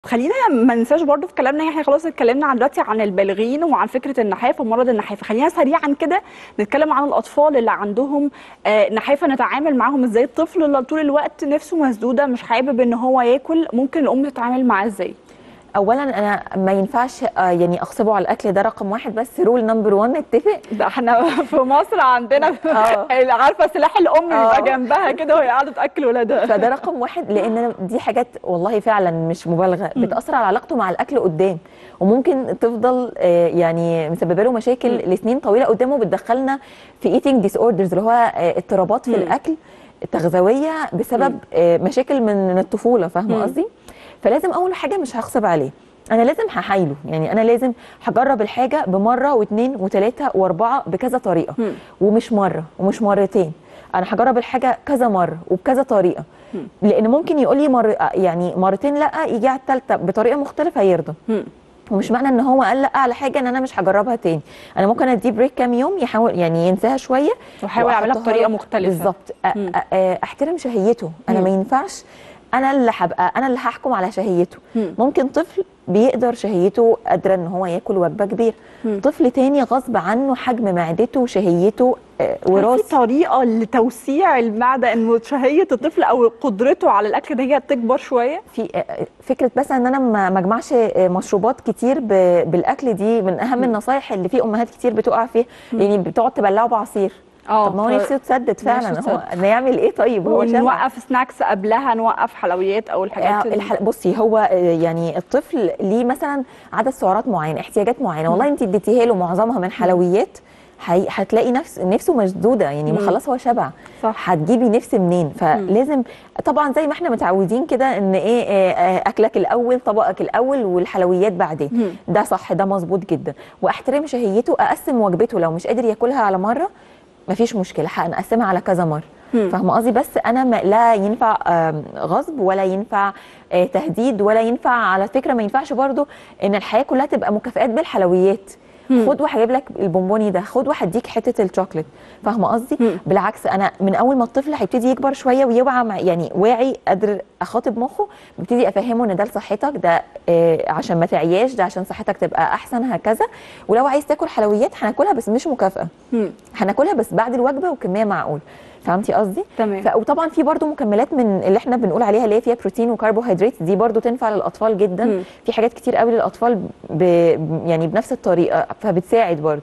خلينا ما ننساش برضو في كلامنا احنا خلاص اتكلمنا عن دلوقتي عن البالغين وعن فكره النحافه ومرض النحافه خلينا سريعا كده نتكلم عن الاطفال اللي عندهم آه، نحافه نتعامل معاهم ازاي الطفل اللي طول الوقت نفسه مسدوده مش حابب ان هو ياكل ممكن الام تتعامل معاه ازاي اولا انا ما ينفعش آه، يعني اغصبه على الاكل ده رقم واحد بس رول نمبر 1 نتفق ده احنا في مصر عندنا آه. عارفه سلاح الام آه. بيبقى جنبها كده وهي قاعده تاكل ولادها فده رقم واحد لان أنا دي حاجات والله فعلا مش مبالغه بتاثر على علاقته مع الاكل قدام وممكن تفضل آه، يعني مسببه له مشاكل لسنين طويله قدامه بتدخلنا في ايتنج ديس اوردرز اللي هو آه، اضطرابات في مم. الاكل تغذويه بسبب آه، مشاكل من من الطفوله مم. فاهمه قصدي فلازم اول حاجه مش هغصب عليه انا لازم هحايله يعني انا لازم هجرب الحاجه بمره واثنين وثلاثه واربعه بكذا طريقه مم. ومش مره ومش مرتين انا هجرب الحاجه كذا مره وبكذا طريقه لان ممكن يقول لي مر... يعني مرتين لا يجي على الثالثه بطريقه مختلفه يرضى مم. ومش معنى ان هو قال لا على حاجه ان انا مش هجربها تاني انا ممكن اديه بريك كام يوم يحاول يعني ينساها شويه وحاول اعملها وأحطها بطريقه له- مختلفه بالظبط أ- مم. أ- أ- احترم شهيته انا مم. ما ينفعش انا اللي هبقى انا اللي هحكم على شهيته مم. ممكن طفل بيقدر شهيته قادره ان هو ياكل وجبه كبيره مم. طفل تاني غصب عنه حجم معدته وشهيته آه، هل وراثي في طريقه لتوسيع المعده ان شهيه الطفل او قدرته على الاكل ده هي تكبر شويه في آه، فكره بس ان انا ما ما اجمعش آه، مشروبات كتير ب- بالاكل دي من اهم النصايح اللي في امهات كتير بتقع فيها يعني بتقعد تبلعه بعصير اه طب ما هو ف- نفسه تسدد فعلا نفسه هو نعمل ايه طيب هو شبع نوقف سناكس قبلها نوقف حلويات او الحاجات آه، ال- الحل... بصي هو آه، يعني الطفل ليه مثلا عدد سعرات معين احتياجات معينه والله انت اديتيها له معظمها من حلويات هي... هتلاقي نفس نفسه مسدوده يعني ما مم. خلاص هو شبع صح. هتجيبي نفس منين فلازم طبعا زي ما احنا متعودين كده ان ايه آه، آه، اكلك الاول طبقك الاول والحلويات بعدين مم. ده صح ده مظبوط جدا واحترم شهيته اقسم وجبته لو مش قادر ياكلها على مره مفيش مشكله هنقسمها على كذا مره مم. فاهمه قصدي بس انا ما لا ينفع آم، غصب ولا ينفع آه، تهديد ولا ينفع على فكره ما ينفعش برضو ان الحياه كلها تبقى مكافئات بالحلويات مم. خد وهجيب لك البونبوني ده خد وهديك حته الشوكليت فاهمه قصدي مم. بالعكس انا من اول ما الطفل هيبتدي يكبر شويه ويوعى مع يعني واعي قادر اخاطب مخه ببتدي افهمه ان ده لصحتك ده آه، عشان ما تعياش ده عشان صحتك تبقى احسن هكذا ولو عايز تاكل حلويات هناكلها بس مش مكافاه مم. هناكلها بس بعد الوجبه وكميه معقول فهمتي قصدي تمام. ف... وطبعا في برضو مكملات من اللي احنا بنقول عليها اللي هي فيها بروتين وكربوهيدرات دي برضو تنفع للاطفال جدا مم. في حاجات كتير قوي للاطفال ب... يعني بنفس الطريقه فبتساعد برضو